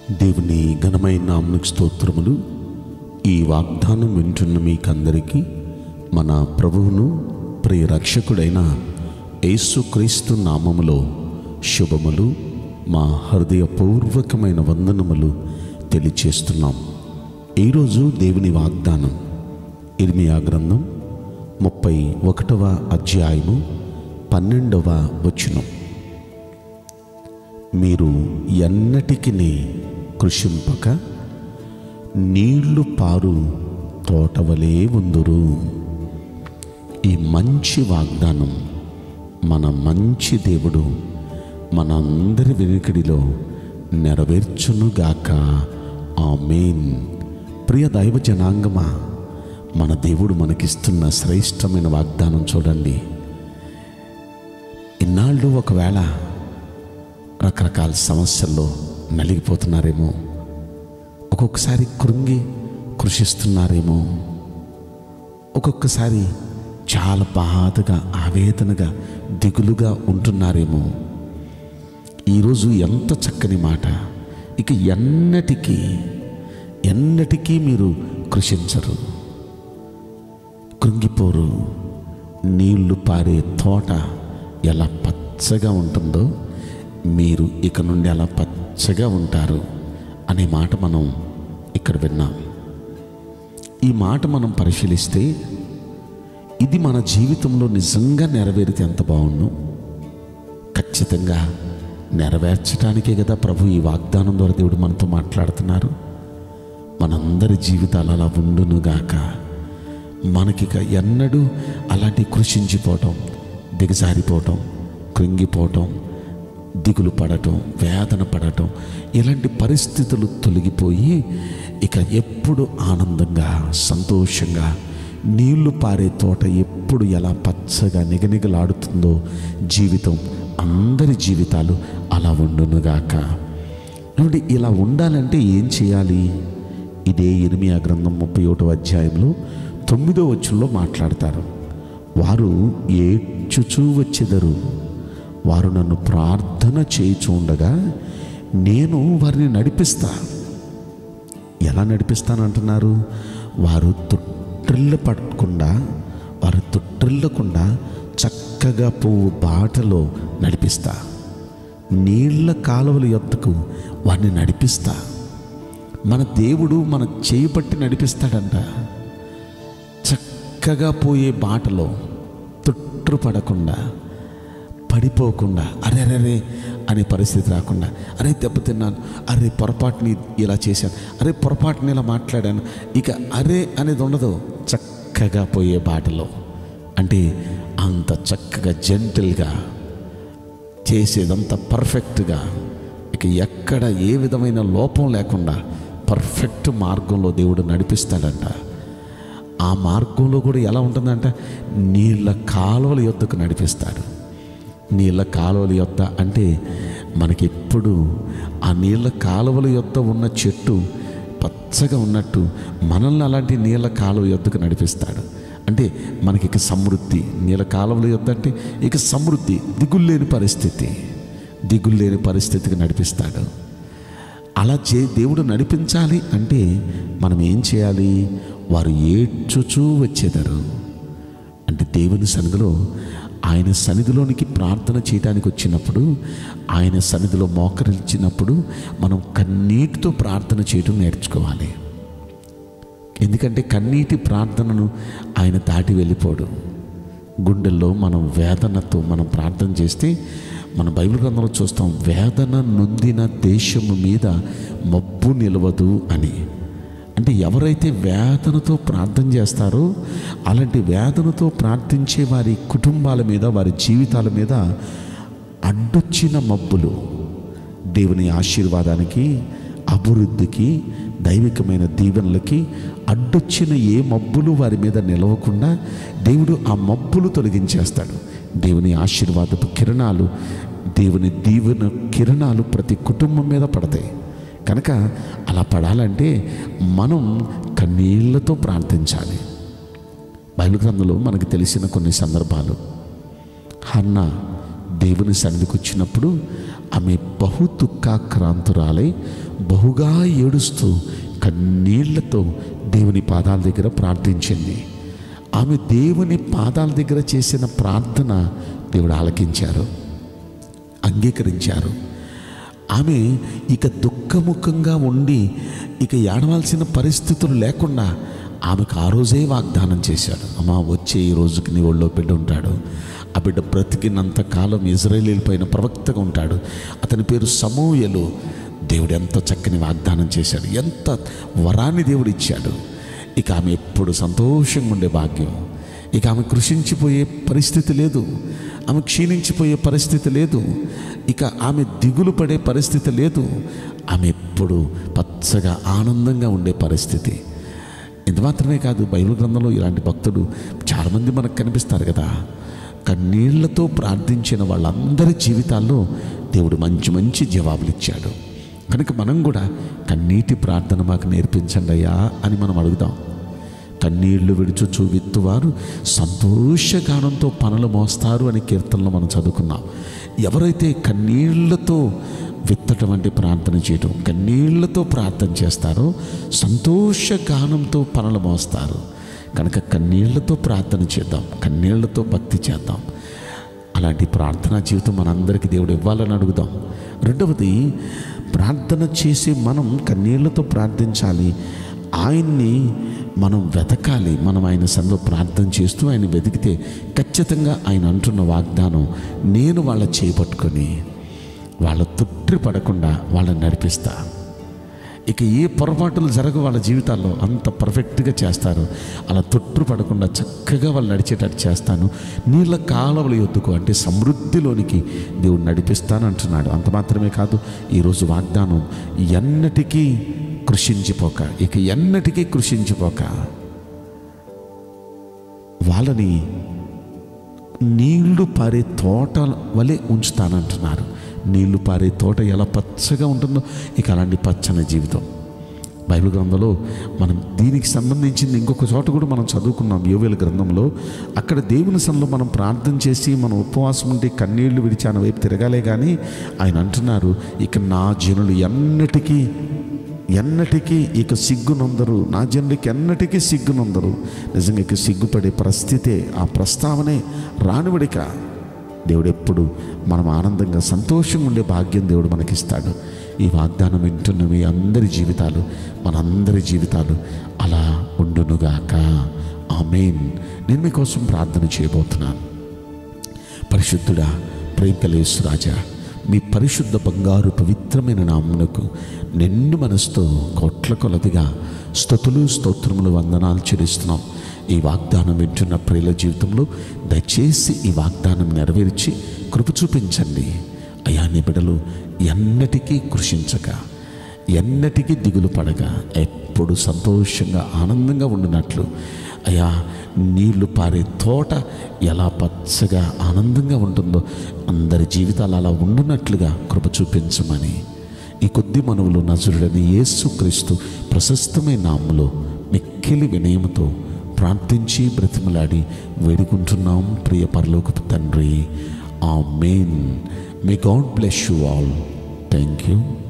దేవుని ఘనమైన నామనికి స్తోత్రములు ఈ వాగ్దానం వింటున్న మీకందరికీ మన ప్రభువును ప్రియ రక్షకుడైన యేసుక్రీస్తు నామములో శుభములు మా హృదయపూర్వకమైన వందనములు తెలియచేస్తున్నాం ఈరోజు దేవుని వాగ్దానం ఇర్మియా గ్రంథం ముప్పై ఒకటవ అధ్యాయము పన్నెండవ వచనం మీరు ఎన్నటికి కృషింపక నీళ్లు పారు తోటవలే ఉందురు ఈ మంచి వాగ్దానం మన మంచి దేవుడు మనందరి వెనుకడిలో నెరవేర్చునుగాక ఆమేన్ ప్రియ దైవ జనాంగమా మన దేవుడు మనకిస్తున్న శ్రేష్టమైన వాగ్దానం చూడండి ఇన్నాళ్ళు ఒకవేళ రకరకాల సమస్యల్లో నలిగిపోతున్నారేమో ఒక్కొక్కసారి కృంగి కృషిస్తున్నారేమో ఒక్కొక్కసారి చాలా బాధగా ఆవేదనగా దిగులుగా ఉంటున్నారేమో ఈరోజు ఎంత చక్కని మాట ఇక ఎన్నటికీ ఎన్నటికీ మీరు కృషించరు కృంగిపోరు నీళ్లు పారే తోట ఎలా పచ్చగా ఉంటుందో మీరు ఇక నుండి అలా పచ్చగా ఉంటారు అనే మాట మనం ఇక్కడ విన్నాం ఈ మాట మనం పరిశీలిస్తే ఇది మన జీవితంలో నిజంగా నెరవేరితే ఎంత బాగుండు ఖచ్చితంగా నెరవేర్చడానికే కదా ప్రభు ఈ వాగ్దానం ద్వారా దేవుడు మనతో మాట్లాడుతున్నారు మనందరి జీవితాలు అలా ఉండునుగాక మనకిక ఎన్నడూ అలాంటి కృషించిపోవటం దిగజారిపోవటం కృంగిపోవటం దిగులు పడటం వేదన పడటం ఇలాంటి పరిస్థితులు తొలగిపోయి ఇక ఎప్పుడు ఆనందంగా సంతోషంగా నీళ్లు పారే తోట ఎప్పుడు ఎలా పచ్చగా నిగనిగలాడుతుందో జీవితం అందరి జీవితాలు అలా ఉండునుగాక ఏమంటే ఇలా ఉండాలంటే ఏం చేయాలి ఇదే ఇర్మియా గ్రంథం ముప్పై ఒకటో అధ్యాయంలో తొమ్మిదో వచ్చుల్లో మాట్లాడతారు వారు ఏడ్చుచూ వచ్చెదరు వారు నన్ను ప్రార్థన చేయుచుండగా నేను వారిని నడిపిస్తా ఎలా నడిపిస్తానంటున్నారు వారు తొట్టిల్ల పడకుండా వారు తొట్టిల్లకుండా చక్కగా పువ్వు బాటలో నడిపిస్తా నీళ్ల కాలువల యొద్దకు వారిని నడిపిస్తా మన దేవుడు మన చేయి పట్టి నడిపిస్తాడంట చక్కగా పోయే బాటలో తొట్టుపడకుండా పడిపోకుండా అరే అరే అరే అనే పరిస్థితి రాకుండా అరే దెబ్బతిన్నాను అరే పొరపాటుని ఇలా చేశాను అరే పొరపాటుని ఇలా మాట్లాడాను ఇక అరే అనేది ఉండదు చక్కగా పోయే బాటలో అంటే అంత చక్కగా జెంటిల్గా చేసేదంతా పర్ఫెక్ట్గా ఇక ఎక్కడ ఏ విధమైన లోపం లేకుండా పర్ఫెక్ట్ మార్గంలో దేవుడు నడిపిస్తాడంట ఆ మార్గంలో కూడా ఎలా ఉంటుందంట నీళ్ళ కాలువల యొద్దకు నడిపిస్తాడు నీళ్ళ కాలువల యొద్ద అంటే మనకెప్పుడు ఆ నీళ్ళ కాలువల యొద్ద ఉన్న చెట్టు పచ్చగా ఉన్నట్టు మనల్ని అలాంటి నీళ్ళ కాలువ యొద్దకు నడిపిస్తాడు అంటే మనకి ఇక సమృద్ధి నీళ్ళ కాలువల యొద్ద అంటే ఇక సమృద్ధి దిగుల్లేని పరిస్థితి దిగుల్లేని పరిస్థితికి నడిపిస్తాడు అలా చే దేవుడు నడిపించాలి అంటే మనం ఏం చేయాలి వారు ఏడ్చుచూ వచ్చేదారు అంటే దేవుని సన్నిధిలో ఆయన సన్నిధిలోనికి ప్రార్థన చేయడానికి వచ్చినప్పుడు ఆయన సన్నిధిలో మోకరించినప్పుడు మనం కన్నీటితో ప్రార్థన చేయడం నేర్చుకోవాలి ఎందుకంటే కన్నీటి ప్రార్థనను ఆయన దాటి వెళ్ళిపోడు గుండెల్లో మనం వేదనతో మనం ప్రార్థన చేస్తే మన బైబిల్ గ్రంథంలో చూస్తాం వేదన నొందిన దేశము మీద మబ్బు నిలవదు అని అంటే ఎవరైతే వేదనతో ప్రార్థన చేస్తారో అలాంటి వేదనతో ప్రార్థించే వారి కుటుంబాల మీద వారి జీవితాల మీద అడ్డొచ్చిన మబ్బులు దేవుని ఆశీర్వాదానికి అభివృద్ధికి దైవికమైన దీవెనలకి అడ్డొచ్చిన ఏ మబ్బులు వారి మీద నిలవకుండా దేవుడు ఆ మబ్బులు తొలగించేస్తాడు దేవుని ఆశీర్వాదపు కిరణాలు దేవుని దీవెన కిరణాలు ప్రతి కుటుంబం మీద పడతాయి కనుక అలా పడాలంటే మనం కన్నీళ్లతో ప్రార్థించాలి బైబిల్ గ్రంథంలో మనకు తెలిసిన కొన్ని సందర్భాలు హన్న దేవుని సన్నిధికి వచ్చినప్పుడు ఆమె బహు దుఃఖాక్రాంతురాలై బహుగా ఏడుస్తూ కన్నీళ్లతో దేవుని పాదాల దగ్గర ప్రార్థించింది ఆమె దేవుని పాదాల దగ్గర చేసిన ప్రార్థన దేవుడు ఆలకించారు అంగీకరించారు ఆమె ఇక దుఃఖముఖంగా ఉండి ఇక ఏడవలసిన పరిస్థితులు లేకుండా ఆమెకు ఆ రోజే వాగ్దానం చేశాడు అమ్మా వచ్చే ఈ రోజుకి నీ ఒళ్ళో బిడ్డ ఉంటాడు ఆ బిడ్డ బ్రతికినంత కాలం ఇజ్రాయేలీల పైన ప్రవక్తగా ఉంటాడు అతని పేరు సమూయలు దేవుడు ఎంత చక్కని వాగ్దానం చేశాడు ఎంత వరాన్ని దేవుడు ఇచ్చాడు ఇక ఆమె ఎప్పుడు సంతోషంగా ఉండే భాగ్యం ఇక ఆమె కృషించిపోయే పరిస్థితి లేదు ఆమె క్షీణించిపోయే పరిస్థితి లేదు ఇక ఆమె దిగులు పడే పరిస్థితి లేదు ఆమె ఎప్పుడు పచ్చగా ఆనందంగా ఉండే పరిస్థితి ఇది మాత్రమే కాదు బైబిల్ గ్రంథంలో ఇలాంటి భక్తుడు చాలామంది మనకు కనిపిస్తారు కదా కన్నీళ్లతో ప్రార్థించిన వాళ్ళందరి జీవితాల్లో దేవుడు మంచి మంచి జవాబులు ఇచ్చాడు కనుక మనం కూడా కన్నీటి ప్రార్థన మాకు నేర్పించండి అయ్యా అని మనం అడుగుదాం కన్నీళ్లు విడుచుచు విత్తువారు సంతోషగానంతో పనులు మోస్తారు అని కీర్తనలో మనం చదువుకున్నాం ఎవరైతే కన్నీళ్లతో విత్తటం అంటే ప్రార్థన చేయటం కన్నీళ్లతో ప్రార్థన చేస్తారో సంతోషగానంతో పనులు మోస్తారు కనుక కన్నీళ్లతో ప్రార్థన చేద్దాం కన్నీళ్లతో భక్తి చేద్దాం అలాంటి ప్రార్థనా జీవితం మనందరికీ దేవుడు ఇవ్వాలని అడుగుదాం రెండవది ప్రార్థన చేసి మనం కన్నీళ్లతో ప్రార్థించాలి ఆయన్ని మనం వెతకాలి మనం ఆయన సన్నిలో ప్రార్థన చేస్తూ ఆయన వెతికితే ఖచ్చితంగా ఆయన అంటున్న వాగ్దానం నేను వాళ్ళ చేపట్టుకొని వాళ్ళ తుట్రి పడకుండా వాళ్ళని నడిపిస్తా ఇక ఏ పొరపాటులు జరగవు వాళ్ళ జీవితాల్లో అంత పర్ఫెక్ట్గా చేస్తారు అలా తొట్టు పడకుండా చక్కగా వాళ్ళు నడిచేటట్టు చేస్తాను నీళ్ళ కాలవల యొద్దుకు అంటే సమృద్ధిలోనికి దేవుడు నడిపిస్తాను అంటున్నాడు అంత మాత్రమే కాదు ఈరోజు వాగ్దానం ఎన్నటికీ కృషించిపోక ఇక ఎన్నటికీ కృషించిపోక వాళ్ళని నీళ్లు పారే తోట వలె ఉంచుతానంటున్నారు నీళ్లు పారే తోట ఎలా పచ్చగా ఉంటుందో ఇక అలాంటి పచ్చని జీవితం బైబిల్ గ్రంథంలో మనం దీనికి సంబంధించింది ఇంకొక చోట కూడా మనం చదువుకున్నాం యోవేల గ్రంథంలో అక్కడ దేవుని సన్నిలో మనం ప్రార్థన చేసి మనం ఉపవాసం ఉంటే కన్నీళ్లు విడిచి ఆయన వైపు తిరగాలే కానీ ఆయన అంటున్నారు ఇక నా జనులు ఎన్నటికీ ఎన్నటికీ ఇక సిగ్గునందరు నా జనులకి ఎన్నటికీ సిగ్గునందరు నిజంగా ఇక సిగ్గుపడే పరిస్థితే ఆ ప్రస్తావనే రానివడిక దేవుడు ఎప్పుడు మనం ఆనందంగా సంతోషంగా ఉండే భాగ్యం దేవుడు మనకిస్తాడు ఈ వాగ్దానం వింటున్న మీ అందరి జీవితాలు మనందరి జీవితాలు అలా ఉండునుగాక ఆమెన్ నేను మీకోసం ప్రార్థన చేయబోతున్నాను పరిశుద్ధుడా ప్రేమకలేసు రాజా మీ పరిశుద్ధ బంగారు పవిత్రమైన నామునకు నిండు మనసుతో కోట్ల కొలదిగా స్థుతులు స్తోత్రములు వందనాలు చెల్లిస్తున్నాం ఈ వాగ్దానం వింటున్న ప్రియుల జీవితంలో దయచేసి ఈ వాగ్దానం నెరవేర్చి కృప చూపించండి అయా నీ బిడలు ఎన్నటికీ కృషించక ఎన్నటికీ దిగులు పడగా ఎప్పుడు సంతోషంగా ఆనందంగా ఉండినట్లు అయా నీళ్లు పారే తోట ఎలా పచ్చగా ఆనందంగా ఉంటుందో అందరి జీవితాలు అలా ఉండునట్లుగా కృప చూపించమని ఈ కొద్ది మనవులు నజరుడని యేసుక్రీస్తు ప్రశస్తమైన నామములో మిక్కిలి వినయముతో ప్రార్థించి బ్రతిమలాడి వేడుకుంటున్నాం ప్రియ పరలోకపు తండ్రి amen may God bless you all thank you